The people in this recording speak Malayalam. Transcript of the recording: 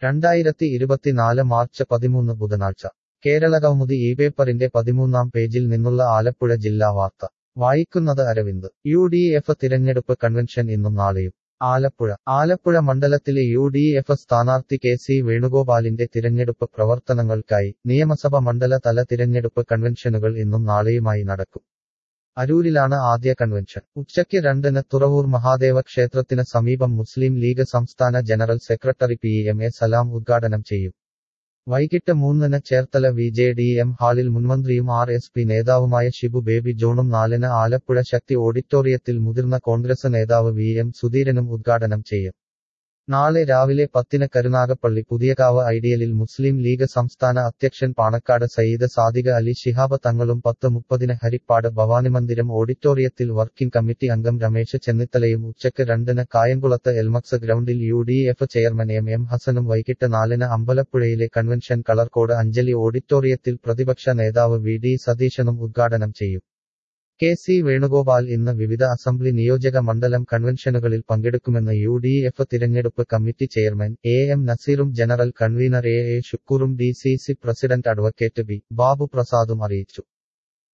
രണ്ടായിരത്തി ഇരുപത്തിനാല് മാർച്ച് പതിമൂന്ന് ബുധനാഴ്ച കേരള കൗമുദി ഈ പേപ്പറിന്റെ പതിമൂന്നാം പേജിൽ നിന്നുള്ള ആലപ്പുഴ ജില്ലാ വാർത്ത വായിക്കുന്നത് അരവിന്ദ് യു ഡി എഫ് തിരഞ്ഞെടുപ്പ് കൺവെൻഷൻ ഇന്നും നാളെയും ആലപ്പുഴ ആലപ്പുഴ മണ്ഡലത്തിലെ യു ഡി എഫ് സ്ഥാനാർത്ഥി കെ സി വേണുഗോപാലിന്റെ തിരഞ്ഞെടുപ്പ് പ്രവർത്തനങ്ങൾക്കായി നിയമസഭ മണ്ഡല തല തിരഞ്ഞെടുപ്പ് കൺവെൻഷനുകൾ ഇന്നും നാളെയുമായി നടക്കും അരൂരിലാണ് ആദ്യ കൺവെൻഷൻ ഉച്ചയ്ക്ക് രണ്ടിന് തുറവൂർ മഹാദേവ ക്ഷേത്രത്തിന് സമീപം മുസ്ലിം ലീഗ് സംസ്ഥാന general secretary P M A Salam ഉദ്ഘാടനം ചെയ്യും വൈകിട്ട് മൂന്നിന് Cherthala V J D M ഹാളിൽ മുൻമന്ത്രിയും ആർ എസ് പി നേതാവുമായ ഷിബു ബേബി ജോണും നാലിന് ആലപ്പുഴ ശക്തി ഓഡിറ്റോറിയത്തിൽ മുതിർന്ന കോൺഗ്രസ് നേതാവ് വി എം സുധീരനും ഉദ്ഘാടനം ചെയ്യും നാളെ രാവിലെ പത്തിന് കരുനാഗപ്പള്ളി പുതിയകാവ് ഐഡിയലിൽ മുസ്ലിം ലീഗ് സംസ്ഥാന അധ്യക്ഷൻ പാണക്കാട് സയ്യിദ് സാദിഖ് അലി ശിഹാബ് തങ്ങളും പത്ത് മുപ്പതിന് ഹരിപ്പാട് ഭവാനിമന്ദിരം ഓഡിറ്റോറിയത്തിൽ വർക്കിംഗ് കമ്മിറ്റി അംഗം രമേശ് ചെന്നിത്തലയും ഉച്ചയ്ക്ക് രണ്ടിന് കായംകുളത്ത് എൽമക്സ് ഗ്രൗണ്ടിൽ U D F chairman M M ഹസനും വൈകിട്ട് നാലിന് അമ്പലപ്പുഴയിലെ കൺവെൻഷൻ കളർകോട് അഞ്ജലി ഓഡിറ്റോറിയത്തിൽ പ്രതിപക്ഷ നേതാവ് വി ഡി സതീശനും ഉദ്ഘാടനം ചെയ്യും കെ സി വേണുഗോപാൽ ഇന്ന് വിവിധ അസംബ്ലി നിയോജക മണ്ഡലം കൺവെൻഷനുകളിൽ പങ്കെടുക്കുമെന്ന് യു ഡി എഫ് തിരഞ്ഞെടുപ്പ് കമ്മിറ്റി ചെയർമാൻ എ എം നസീറും ജനറൽ കൺവീനർ എ എ ഷുക്കൂറും D C C president advocate B Babu പ്രസാദും അറിയിച്ചു